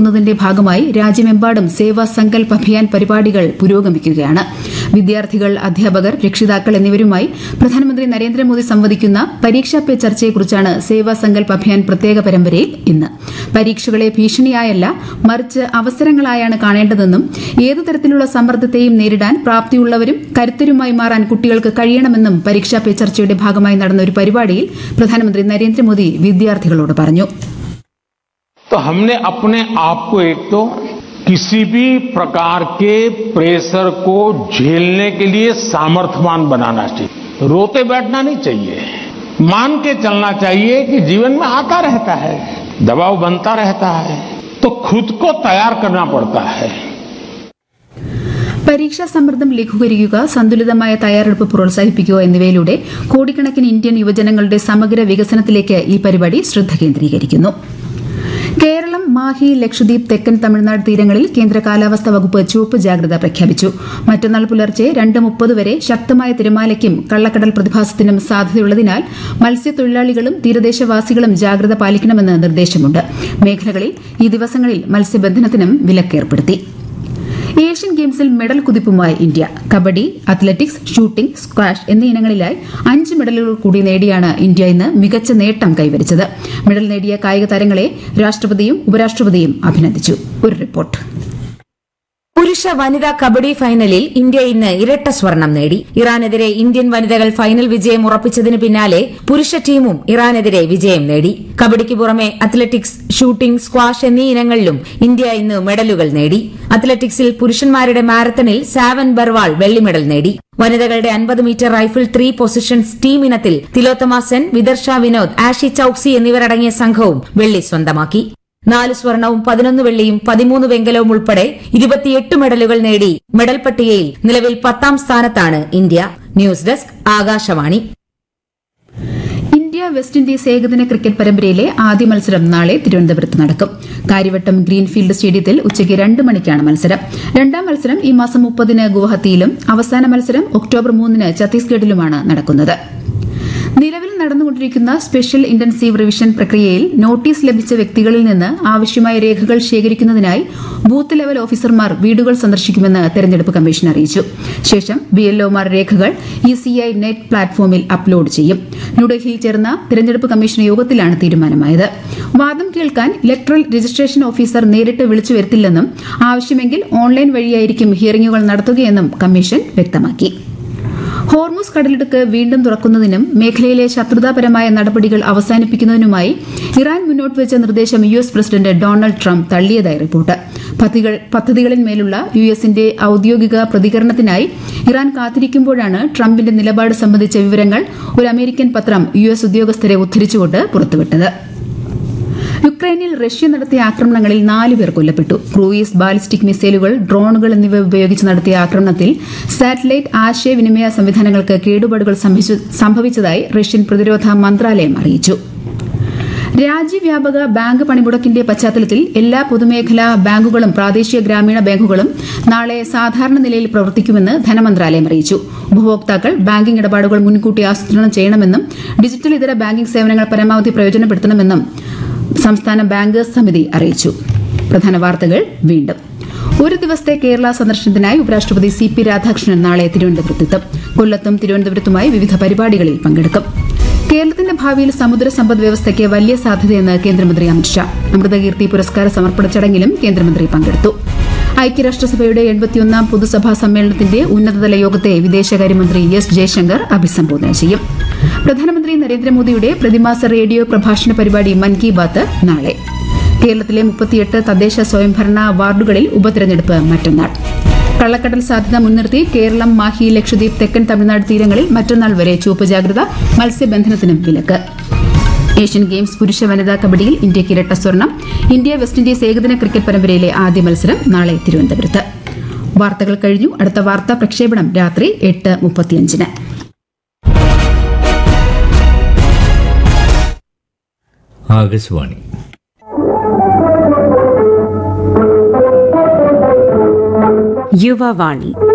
തീർക്കുന്നതിന്റെ ഭാഗമായി രാജ്യമെമ്പാടും സേവാ സങ്കൽപ് അഭിയാൻ പരിപാടികൾ പുരോഗമിക്കുകയാണ് വിദ്യാർത്ഥികൾ അധ്യാപകർ രക്ഷിതാക്കൾ എന്നിവരുമായി പ്രധാനമന്ത്രി നരേന്ദ്രമോദി സംവദിക്കുന്ന പരീക്ഷാ പേ ചർച്ചയെക്കുറിച്ചാണ് സേവാ സങ്കൽപ് അഭിയാൻ പ്രത്യേക പരമ്പരയിൽ ഇന്ന് പരീക്ഷകളെ ഭീഷണിയായല്ല മറിച്ച് അവസരങ്ങളായാണ് കാണേണ്ടതെന്നും ഏതു തരത്തിലുള്ള സമ്മർദ്ദത്തെയും നേരിടാൻ പ്രാപ്തിയുള്ളവരും കരുത്തരുമായി മാറാൻ കുട്ടികൾക്ക് കഴിയണമെന്നും പരീക്ഷാ പേ ചർച്ചയുടെ ഭാഗമായി നടന്ന ഒരു പരിപാടിയിൽ പ്രധാനമന്ത്രി നരേന്ദ്രമോദി വിദ്യാർത്ഥികളോട് പറഞ്ഞു तो हमने अपने आप को एक तो किसी भी प्रकार के प्रेशर को झेलने के लिए सामर्थ्यवान बनाना चाहिए रोते बैठना नहीं चाहिए मान के चलना चाहिए कि जीवन में आता रहता है दबाव बनता रहता है तो खुद को तैयार करना पड़ता है പരീക്ഷാ സമ്മർദ്ദം ലഘൂകരിക്കുക സന്തുലിതമായ തയ്യാറെടുപ്പ് പ്രോത്സാഹിപ്പിക്കുക എന്നിവയിലൂടെ കോടിക്കണക്കിന് ഇന്ത്യൻ യുവജനങ്ങളുടെ സമഗ്ര വികസനത്തിലേക്ക് ഈ പരിപാടി ശ്രദ്ധ കേന്ദ്രീകരിക്കുന്നു കേരളം മാഹി ലക്ഷദ്വീപ് തെക്കൻ തമിഴ്നാട് തീരങ്ങളിൽ കേന്ദ്ര കാലാവസ്ഥാ വകുപ്പ് ചുവപ്പ് ജാഗ്രത പ്രഖ്യാപിച്ചു മറ്റന്നാൾ പുലർച്ചെ രണ്ട് മുപ്പത് വരെ ശക്തമായ തിരമാലയ്ക്കും കള്ളക്കടൽ പ്രതിഭാസത്തിനും സാധ്യതയുള്ളതിനാൽ മത്സ്യത്തൊഴിലാളികളും തീരദേശവാസികളും ജാഗ്രത പാലിക്കണമെന്ന് നിർദ്ദേശമുണ്ട് മേഖലകളിൽ ഈ ദിവസങ്ങളിൽ മത്സ്യബന്ധനത്തിനും വിലക്കേർപ്പെടുത്തി ഏഷ്യൻ ഗെയിംസിൽ മെഡൽ കുതിപ്പുമായി India kabaddi athletics shooting squash എന്നീ ഇനങ്ങളിലായി അഞ്ച് മെഡലുകൾ കൂടി നേടിയാണ് ഇന്ത്യ ഇന്ന് മികച്ച നേട്ടം കൈവരിച്ചത് മെഡൽ നേടിയ കായിക താരങ്ങളെ രാഷ്ട്രപതിയും ഉപരാഷ്ട്രപതിയും അഭിനന്ദിച്ചു ഒരു റിപ്പോർട്ട് പുരുഷ വനിതാ കബഡി ഫൈനലിൽ ഇന്ത്യ ഇന്ന് ഇരട്ട സ്വർണം നേടി ഇറാനെതിരെ ഇന്ത്യൻ വനിതകൾ ഫൈനൽ വിജയം ഉറപ്പിച്ചതിന് പിന്നാലെ പുരുഷ ടീമും ഇറാനെതിരെ വിജയം നേടി കബഡിക്ക് പുറമെ അത്ലറ്റിക്സ് ഷൂട്ടിംഗ് സ്ക്വാഷ് എന്നീ ഇനങ്ങളിലും ഇന്ത്യ ഇന്ന് മെഡലുകൾ നേടി അത്ലറ്റിക്സിൽ പുരുഷന്മാരുടെ മാരത്തണിൽ സാവൻ ബർവാൾ വെള്ളി മെഡൽ നേടി വനിതകളുടെ അൻപത് metre rifle three positions team ഇനത്തിൽ തിലോത്തമ സെൻ വിദർഷ വിനോദ് ആഷി ചൌക്സി എന്നിവരടങ്ങിയ സംഘവും വെള്ളി സ്വന്തമാക്കി നാല് സ്വർണവും പതിനൊന്ന് വെള്ളിയും പതിമൂന്ന് വെങ്കലവും ഉൾപ്പെടെ ഇരുപത്തിയെട്ട് മെഡലുകൾ നേടി മെഡൽ പട്ടികയിൽ നിലവിൽ പത്താം സ്ഥാനത്താണ് India news desk Akashvani India West Indies ഏകദിന ക്രിക്കറ്റ് പരമ്പരയിലെ ആദ്യ മത്സരം നാളെ തിരുവനന്തപുരത്ത് നടക്കും കാര്യവട്ടം ഗ്രീൻഫീൽഡ് സ്റ്റേഡിയത്തിൽ ഉച്ചയ്ക്ക് രണ്ട് മണിക്കാണ് മത്സരം രണ്ടാം മത്സരം ഈ മാസം മുപ്പതിന് ഗുവാഹത്തിയിലും അവസാന മത്സരം ഒക്ടോബർ മൂന്നിന് ഛത്തീസ്ഗഡിലുമാണ് നടക്കുന്നത് നിലവിൽ നടന്നുകൊണ്ടിരിക്കുന്ന സ്പെഷ്യൽ ഇന്റൻസീവ് റിവിഷൻ പ്രക്രിയയിൽ നോട്ടീസ് ലഭിച്ച വ്യക്തികളിൽ നിന്ന് ആവശ്യമായ രേഖകൾ ശേഖരിക്കുന്നതിനായി ബൂത്ത് ലെവൽ ഓഫീസർമാർ വീടുകൾ സന്ദർശിക്കുമെന്ന് തെരഞ്ഞെടുപ്പ് കമ്മീഷൻ അറിയിച്ചു ശേഷം ബിഎൽഒമാർ രേഖകൾ ഇസിഐ നെറ്റ് പ്ലാറ്റ്ഫോമിൽ അപ്ലോഡ് ചെയ്യും ന്യൂഡൽഹിയിൽ ചേർന്ന തെരഞ്ഞെടുപ്പ് കമ്മീഷൻ യോഗത്തിലാണ് തീരുമാനമായത് വാദം കേൾക്കാൻ ഇലക്ട്രൽ രജിസ്ട്രേഷൻ ഓഫീസർ നേരിട്ട് വിളിച്ചു വരുത്തില്ലെന്നും ആവശ്യമെങ്കിൽ ഓൺലൈൻ വഴിയായിരിക്കും ഹിയറിംഗുകൾ നടത്തുകയെന്നും കമ്മീഷൻ വ്യക്തമാക്കി ഹോർമുസ് കടലിടുക്ക് വീണ്ടും തുറക്കുന്നതിനും മേഖലയിലെ ശത്രുതാപരമായ നടപടികൾ അവസാനിപ്പിക്കുന്നതിനുമായി ഇറാൻ മുന്നോട്ട് വെച്ച നിർദ്ദേശം U S president Donald Trump തള്ളിയതായി റിപ്പോർട്ട് പദ്ധതികൾ- പദ്ധതികളിന്മേലുള്ള യു എസിന്റെ ഔദ്യോഗിക പ്രതികരണത്തിനായി ഇറാൻ കാത്തിരിക്കുമ്പോഴാണ് ട്രംപിന്റെ നിലപാട് സംബന്ധിച്ച വിവരങ്ങൾ ഒരു അമേരിക്കൻ പത്രം യു എസ് ഉദ്യോഗസ്ഥരെ ഉദ്ധരിച്ചുകൊണ്ട് പുറത്തുവിട്ടത് യുക്രൈനിൽ റഷ്യ നടത്തിയ ആക്രമണങ്ങളിൽ നാല് പേർ കൊല്ലപ്പെട്ടു ക്രൂയിസ് ബാലിസ്റ്റിക് മിസൈലുകൾ ഡ്രോണുകൾ എന്നിവ ഉപയോഗിച്ച് നടത്തിയ ആക്രമണത്തിൽ സാറ്റലൈറ്റ് ആശയവിനിമയ സംവിധാനങ്ങൾക്ക് കേടുപാടുകൾ സംഭവിച്ചു- സംഭവിച്ചതായി റഷ്യൻ പ്രതിരോധ മന്ത്രാലയം അറിയിച്ചു രാജ്യവ്യാപക ബാങ്ക് പണിമുടക്കിന്റെ പശ്ചാത്തലത്തിൽ എല്ലാ പൊതുമേഖലാ ബാങ്കുകളും പ്രാദേശിക ഗ്രാമീണ ബാങ്കുകളും നാളെ സാധാരണ നിലയിൽ പ്രവർത്തിക്കുമെന്ന് ധനമന്ത്രാലയം അറിയിച്ചു ഉപഭോക്താക്കൾ ബാങ്കിംഗ് ഇടപാടുകൾ മുൻകൂട്ടി ആസൂത്രണം ചെയ്യണമെന്നും ഡിജിറ്റൽ ഇതര ബാങ്കിംഗ് സേവനങ്ങൾ പരമാവധി പ്രയോജനപ്പെടുത്തണമെന്നും സംസ്ഥാന ബാങ്കേഴ്സ് സമിതി അറിയിച്ചു പ്രധാന വാർത്തകൾ വീണ്ടും ഒരു ദിവസത്തെ കേരള സന്ദർശനത്തിനായി ഉപരാഷ്ട്രപതി സി പി രാധാകൃഷ്ണൻ നാളെ തിരുവനന്തപുരത്തെത്തും കൊല്ലത്തും തിരുവനന്തപുരത്തുമായി വിവിധ പരിപാടികളിൽ പങ്കെടുക്കും കേരളത്തിന്റെ ഭാവിയിൽ സമുദ്ര സമ്പദ് വ്യവസ്ഥയ്ക്ക് വലിയ സാധ്യതയെന്ന് കേന്ദ്രമന്ത്രി അമിത്ഷാ അമൃതകീർത്തി പുരസ്കാര സമർപ്പണ ചടങ്ങിലും കേന്ദ്രമന്ത്രി പങ്കെടുത്തു ഐക്യരാഷ്ട്രസഭയുടെ എൺപത്തിയൊന്നാം പൊതുസഭാ സമ്മേളനത്തിന്റെ ഉന്നതതല യോഗത്തെ വിദേശകാര്യമന്ത്രി എസ് ജയശങ്കർ അഭിസംബോധന ചെയ്യും പ്രധാനമന്ത്രി നരേന്ദ്രമോദിയുടെ പ്രതിമാസ റേഡിയോ പ്രഭാഷണ പരിപാടി മൻ കി ബാത്ത് നാളെ കേരളത്തിലെ മുപ്പത്തിയെട്ട് തദ്ദേശ സ്വയംഭരണ വാർഡുകളിൽ ഉപതെരഞ്ഞെടുപ്പ് മറ്റന്നാൾ കള്ളക്കടൽ സാധ്യത മുൻനിർത്തി കേരളം മാഹി ലക്ഷദ്വീപ് തെക്കൻ തമിഴ്നാട് തീരങ്ങളിൽ മറ്റന്നാൾ വരെ ചുവപ്പ് ജാഗ്രത മത്സ്യബന്ധനത്തിനും വിലക്ക് ഏഷ്യൻ ഗെയിംസ് പുരുഷ വനിതാ കബഡിയിൽ ഇന്ത്യയ്ക്ക് ഇരട്ട സ്വർണം ഇന്ത്യ വെസ്റ്റ് ഇൻഡീസ് ഏകദിന ക്രിക്കറ്റ് പരമ്പരയിലെ ആദ്യ മത്സരം നാളെ തിരുവനന്തപുരത്ത് വാർത്തകൾ കഴിഞ്ഞു അടുത്ത വാർത്താ പ്രക്ഷേപണം രാത്രി എട്ട് മുപ്പത്തിയഞ്ചിന് ആകാശവാണി യുവവാണി